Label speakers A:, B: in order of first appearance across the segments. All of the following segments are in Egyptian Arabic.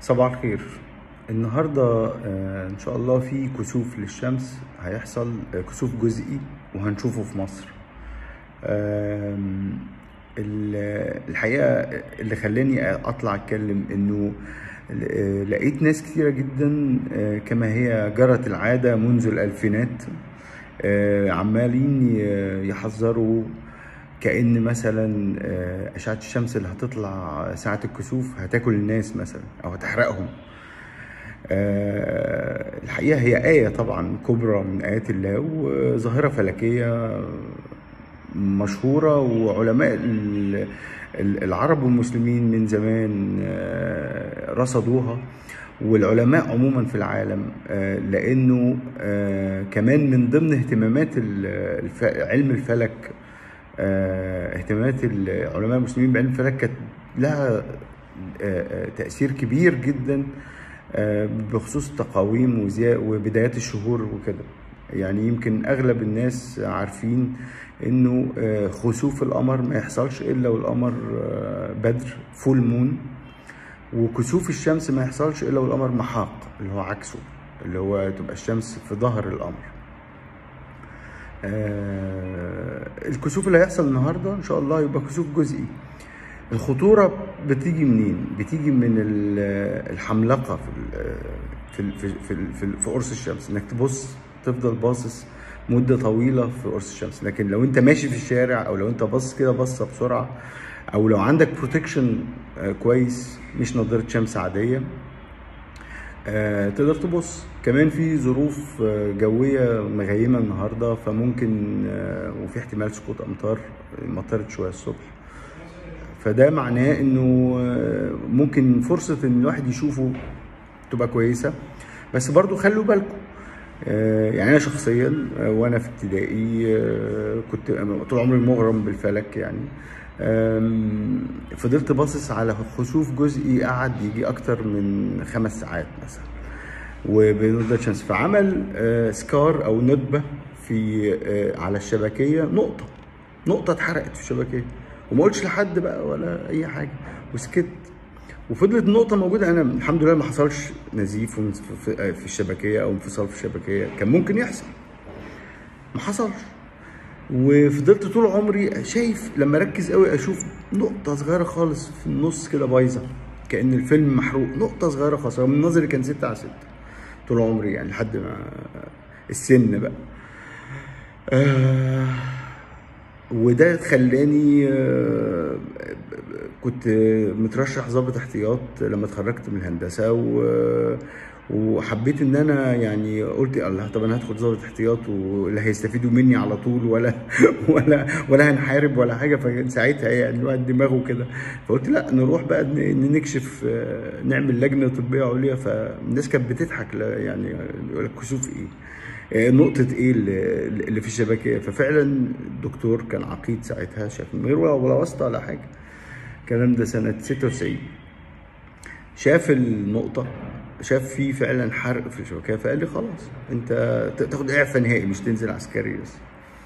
A: صباح الخير النهاردة آه، إن شاء الله في كسوف للشمس هيحصل آه، كسوف جزئي وهنشوفه في مصر آم، ال- الحقيقة اللي خلاني أطلع أتكلم إنه آه، لقيت ناس كتيرة جدا آه، كما هي جرت العادة منذ الألفينات آه، عمالين ي- يحذروا كأن مثلا آه، أشعة الشمس اللي هتطلع ساعة الكسوف هتاكل الناس مثلا أو هتحرقهم آه، الحقيقة هي آية طبعا كبرى من آيات الله وظاهرة فلكية مشهورة وعلماء ال- ال- العرب والمسلمين من زمان آه، رصدوها والعلماء عموما في العالم آه، لأنه آه، كمان من ضمن اهتمامات ال- الف- علم الفلك آه، اهتمامات العلماء المسلمين بعلم الفلك كانت لها آه، آه، تأثير كبير جدا آه، بخصوص التقاويم وزي- وبدايات الشهور وكده يعني يمكن اغلب الناس عارفين انه آه، خسوف القمر ما يحصلش الا والقمر آه، بدر فول مون وكسوف الشمس ما يحصلش الا والقمر محاق اللي هو عكسه اللي هو تبقى الشمس في ظهر القمر آه، الكسوف اللي هيحصل النهارده ان شاء الله يبقى كسوف جزئي الخطورة بتيجي منين؟ بتيجي من ال- الحملقة في ال- في ال- في في, ال- في, ال- في قرص الشمس انك تبص تفضل باصص مدة طويلة في قرص الشمس لكن لو انت ماشي في الشارع او لو انت باصص كده بصة بسرعة او لو عندك بروتكشن كويس مش نظارة شمس عادية آه، تقدر تبص كمان في ظروف آه، جوية مغيمة النهاردة فممكن آه، وفي احتمال سقوط أمطار مطرت شوية الصبح فده معناه انه آه، ممكن فرصة ان الواحد يشوفه تبقى كويسة بس برضو خلوا بالكم آه، يعني انا شخصيا آه، وانا في ابتدائي آه، كنت طول عمري مغرم بالفلك يعني آم، فضلت باصص على خسوف جزئي قعد يجي اكتر من خمس ساعات مثلا وبنضارة شمس فعمل آه، سكار او ندبه في آه، على الشبكيه نقطه نقطه اتحرقت في الشبكيه وما قلتش لحد بقى ولا اي حاجه وسكت وفضلت النقطة موجودة أنا الحمد لله ما حصلش نزيف ومن- في في الشبكية أو انفصال في الشبكية كان ممكن يحصل ما حصلش وفضلت طول عمري شايف لما اركز قوي اشوف نقطه صغيره خالص في النص كده بايظه كان الفيلم محروق نقطه صغيره خالص رغم ان نظري كان 6 على 6 طول عمري يعني لحد ما السن بقى آه وده خلاني آه، كنت مترشح ضابط احتياط لما اتخرجت من الهندسه و وحبيت ان انا يعني قلت الله طب انا هدخل ضابط احتياط ولا هيستفيدوا مني على طول ولا ولا ولا هنحارب ولا حاجه فكان ساعتها يعني الواحد دماغه كده فقلت لا نروح بقى ن- نكشف آه، نعمل لجنه طبيه عليا فالناس كانت بتضحك لا يعني يقول لك كسوف ايه آه، نقطة ايه اللي اللي في الشبكية ففعلا الدكتور كان عقيد ساعتها شاف من غير ولا ولا واسطة ولا حاجة الكلام ده سنة 96 شاف النقطة شاف في فعلا حرق في الشبكية فقال لي خلاص انت ت- تاخد اعفاء نهائي مش تنزل عسكري بس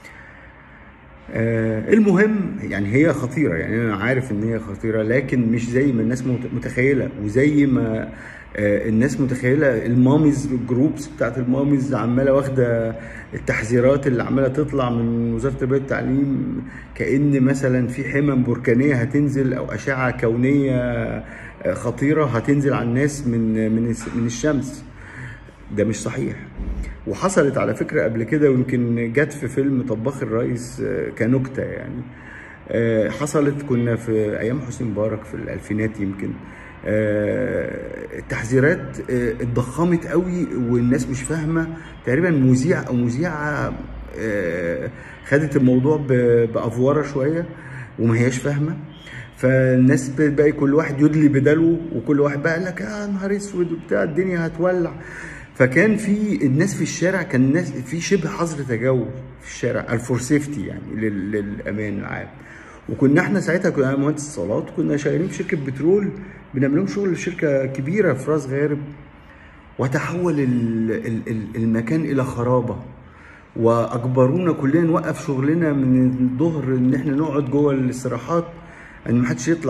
A: آه المهم يعني هي خطيرة يعني أنا عارف إن هي خطيرة لكن مش زي ما الناس مت- متخيلة وزي ما آه الناس متخيلة الماميز الجروبس بتاعت الماميز عمالة واخدة التحذيرات اللي عمالة تطلع من وزارة التربية والتعليم كأن مثلا في حمم بركانية هتنزل أو أشعة كونية آه، خطيرة هتنزل على الناس من من الس- من الشمس ده مش صحيح وحصلت على فكرة قبل كده ويمكن جت في فيلم طباخ الرئيس آه، كنكتة يعني آه، حصلت كنا في أيام حسني مبارك في الألفينات يمكن آه، التحذيرات آه، اتضخمت قوي والناس مش فاهمة تقريبا مذيع أو مذيعة آه، خدت الموضوع ب- بأفوارة شوية وما هياش فاهمة فالناس بقى كل واحد يدلي بدلو وكل واحد بقى قال لك يا نهار اسود وبتاع الدنيا هتولع فكان في الناس في الشارع كان الناس في شبه حظر تجول في الشارع الفور سيفتي يعني لل- للامان العام وكنا احنا ساعتها كنا أنا مهندس اتصالات كنا شغالين في شركه بترول بنعمل لهم شغل في شركه كبيره في راس غارب وتحول ال- ال- ال- المكان الى خرابه واجبرونا كلنا نوقف شغلنا من الظهر ان احنا نقعد جوه الاستراحات ان ما حدش يطلع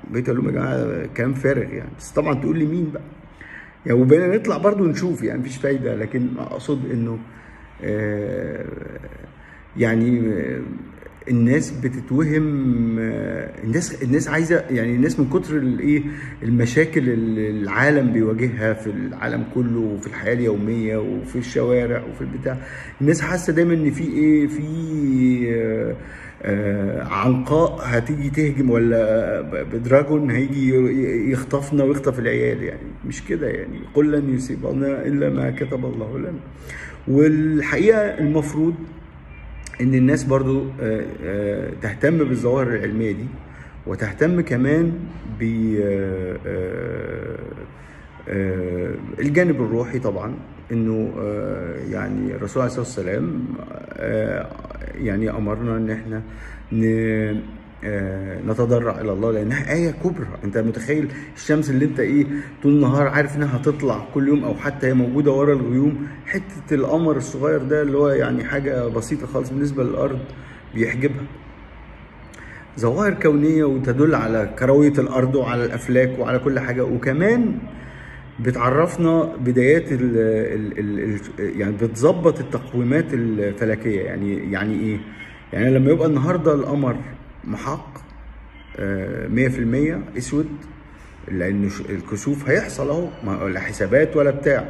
A: بقيت اقول لهم يا جماعه كلام فارغ يعني بس طبعا تقول لي مين بقى يعني وبقينا نطلع برضو نشوف يعني مفيش فايده لكن اقصد انه آه، يعني آه، الناس بتتوهم آه، الناس الناس عايزه يعني الناس من كتر الايه المشاكل اللي العالم بيواجهها في العالم كله وفي الحياه اليوميه وفي الشوارع وفي البتاع الناس حاسه دايما ان في ايه في آه، آه، عنقاء هتيجي تهجم ولا بدراجون هيجي ي- يخطفنا ويخطف العيال يعني مش كده يعني قل لن يصيبنا الا ما كتب الله لنا والحقيقه المفروض ان الناس برضو آه، آه، تهتم بالظواهر العلميه دي وتهتم كمان ب آه، آه، آه، الجانب الروحي طبعا انه آه، يعني الرسول عليه الصلاه والسلام آه، يعني امرنا ان احنا ن- آه، نتضرع الى الله لانها ايه كبرى انت متخيل الشمس اللي انت ايه طول النهار عارف انها هتطلع كل يوم او حتى هي موجوده ورا الغيوم حته القمر الصغير ده اللي هو يعني حاجه بسيطه خالص بالنسبه للارض بيحجبها ظواهر كونيه وتدل على كرويه الارض وعلى الافلاك وعلى كل حاجه وكمان بتعرفنا بدايات ال ال ال ال يعني بتظبط التقويمات الفلكيه يعني يعني ايه؟ يعني لما يبقى النهارده القمر محق آه، 100% اسود لان ش- الكسوف هيحصل اهو ما- لا حسابات ولا بتاع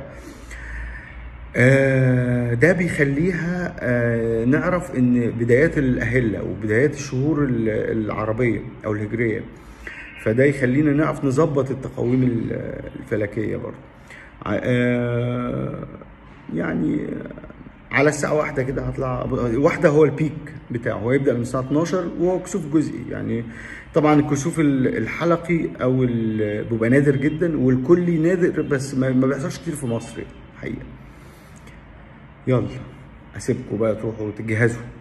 A: آه، ده بيخليها آه، نعرف ان بدايات الاهله وبدايات الشهور ال- العربيه او الهجريه فده يخلينا نعرف نظبط التقاويم ال- الفلكيه برضه ع- آه، يعني على الساعة واحدة كده هطلع واحدة هو البيك بتاعه هو يبدأ من الساعة 12 وهو كسوف جزئي يعني طبعا الكسوف ال- الحلقي أو ال- بيبقى نادر جدا والكلي نادر بس ما ما بيحصلش كتير في مصر حقيقة يلا أسيبكم بقى تروحوا تجهزوا